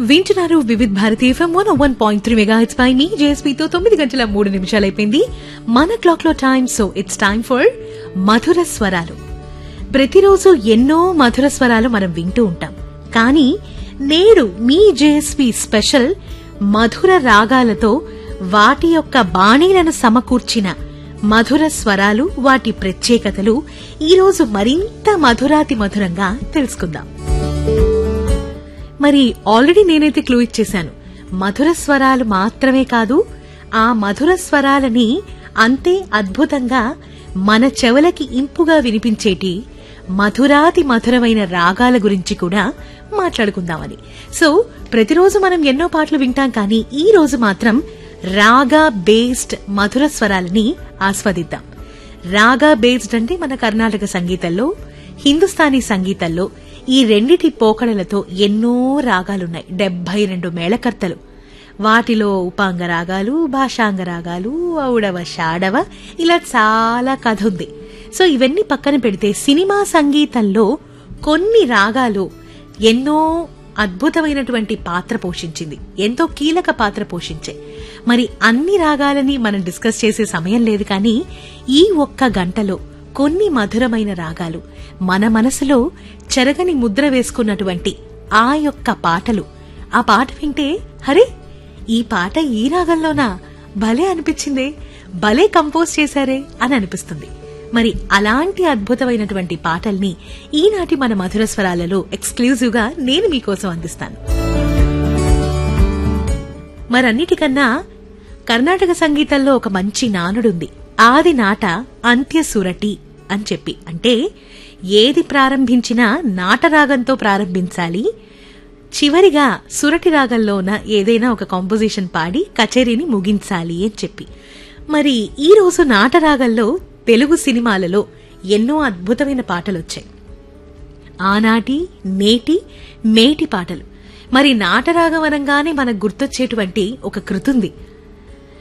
వింటున్నారు Vividh Bharati FM one one point three mega hits పై మీ జేఎస్పీతో తొమ్మిది గంటల మూడు నిమిషాలు అయిపోయింది మన క్లాక్ లో time so it's time for మధుర స్వరాలు ప్రతిరోజు ఎన్నో మధుర స్వరాలు మనం వింటూ ఉంటాం కానీ నేడు మీ జేఎస్పీ స్పెషల్ మధుర రాగాలతో వాటి యొక్క బాణీలను సమకూర్చిన మధుర స్వరాలు వాటి ప్రత్యేకతలు ఈరోజు మరింత మధురాతి మధురంగా తెలుసుకుందాం మరి ఆల్రెడీ నేనైతే క్లూ ఇచ్చేశాను మధుర స్వరాలు మాత్రమే కాదు ఆ మధుర స్వరాలని అంతే అద్భుతంగా మన చెవులకి ఇంపుగా వినిపించేటి మధురాతి మధురమైన రాగాల గురించి కూడా మాట్లాడుకుందామని సో ప్రతిరోజు మనం ఎన్నో పాటలు వింటాం కానీ ఈ రోజు మాత్రం రాగా బేస్డ్ మధుర స్వరాలని ఆస్వాదిద్దాం రాగా బేస్డ్ అంటే మన కర్ణాటక సంగీతంలో హిందుస్థానీ సంగీతంలో ఈ రెండిటి పోకడలతో ఎన్నో రాగాలున్నాయి డెబ్బై రెండు మేళకర్తలు వాటిలో ఉపాంగ రాగాలు భాషాంగ రాగాలు ఔడవ షాడవ ఇలా చాలా కథ ఉంది సో ఇవన్నీ పక్కన పెడితే సినిమా సంగీతంలో కొన్ని రాగాలు ఎన్నో అద్భుతమైనటువంటి పాత్ర పోషించింది ఎంతో కీలక పాత్ర పోషించే మరి అన్ని రాగాలని మనం డిస్కస్ చేసే సమయం లేదు కానీ ఈ ఒక్క గంటలో కొన్ని మధురమైన రాగాలు మన మనసులో చెరగని ముద్ర వేసుకున్నటువంటి ఆ యొక్క పాటలు ఆ పాట వింటే హరే ఈ పాట ఈ రాగంలోనా భలే అనిపించిందే భలే కంపోజ్ చేశారే అని అనిపిస్తుంది మరి అలాంటి అద్భుతమైనటువంటి పాటల్ని ఈనాటి మన మధుర స్వరాలలో ఎక్స్క్లూజివ్ గా నేను మీకోసం అందిస్తాను మరన్నిటికన్నా కర్ణాటక సంగీతంలో ఒక మంచి నానుడుంది ఆది నాట అంత్య సురటి అని చెప్పి అంటే ఏది ప్రారంభించినా నాటరాగంతో ప్రారంభించాలి చివరిగా సురటి రాగంలోన ఏదైనా ఒక కాంపోజిషన్ పాడి కచేరీని ముగించాలి అని చెప్పి మరి ఈ రోజు నాటరాగంలో తెలుగు సినిమాలలో ఎన్నో అద్భుతమైన పాటలొచ్చాయి ఆనాటి నేటి మేటి పాటలు మరి నాటరాగం అనగానే మనకు గుర్తొచ్చేటువంటి ఒక కృతుంది